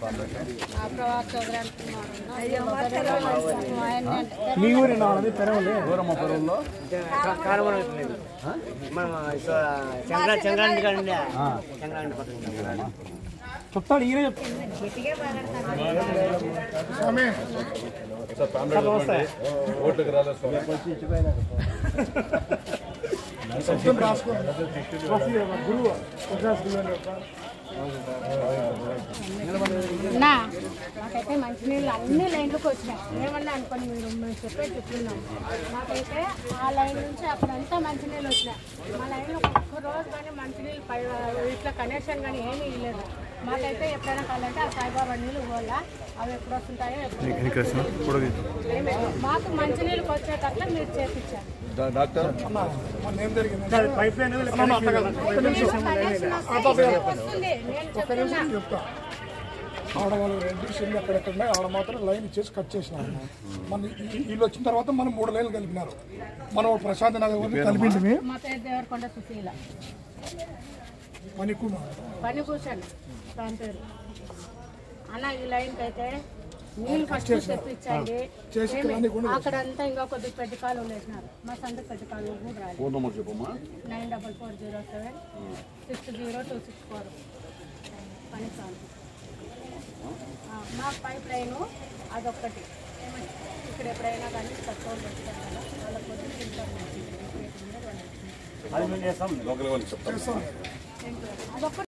ఆ ప్రభాస్ చౌదరి అంటున్నారు ఆయన మీ ఊరి నాది పెరవలే దూరమ్మ పొలంలో కారమణ మనం చంద్ర చంద్రాంటి కండి చంద్రాంటి పక్కన చెప్తాడు ఈయన చెప్తాడు నమస్తే ఓట్లకు రాలేదు స్వామి గురువు గుజరాత్ గురువు యొక్క నా మాకైతే మంచినీళ్ళు అన్ని లైన్లకు వచ్చినాయి ఏమన్నా అనుకోండి మీరు మేము చెప్పే చెప్తున్నాం మాకైతే ఆ లైన్ నుంచి అక్కడంతా మంచినీళ్ళు వచ్చినాయి మా లైన్లో ఒక్క రోజు కానీ మంచినీళ్ళు పై ఇట్లా కనెక్షన్ కానీ ఏమీ ఇవ్వలేదు మాకైతే ఎప్పుడైనా కావాలంటే ఆ సాయిబాబా నీళ్ళు పోవాలా అవి ఎప్పుడు వస్తుంటాయో ఎప్పుడు ఏమీ- మాకు మంచినీళ్ళకి వచ్చేటట్లా మీరు చేపించారు డాక్టర్ పైప్ లైన్ అట్లా కదా ఒక్క నిమిషం కనెక్షన్ వస్తే వస్తుంది నేను ఒక్క నిమిషం చెప్తున్నా చెప్తా ఆడవాళ్ళు రెండు సిల్లు ఎక్కడెక్కడ ఉన్నాయి ఆడ మాత్రం లైన్ ఇచ్చేసి కట్ చేసినారు మన ఈ- వీళ్ళు వచ్చిన తర్వాత మనం మూడు లైన్లు కలిపినారు మనం ప్రశాంత్ నగర్ వరకు కలిపింది మా పేరు దేవరకొండ సుశీల మణికుమార్ పని కూర్చోండి దాని పేరు అన్న ఈ లైన్కి అయితే నీళ్ళు ఫస్ట్ తెప్పించండి చేసి ఏమి- రాని కూడా అక్కడంతా ఇంకా కొద్ది పెద్ద కాలు వేసినారు మా సంత పెద్ద కాలు కూడా రాలేదు ఫోన్ నెంబర్ చెప్పమ్మా nine double four zero seven six zero two six four పని చాలు ఆ, మా పైప్ లైను అదొక్కటి ఇక్కడ ఎప్పుడైనా కానీ తక్కువ పెడతారు కదా వాళ్ళకి కొద్ది ఫిల్టర్ లోకల్ వాళ్ళకి చెప్తాను అదొక్కటి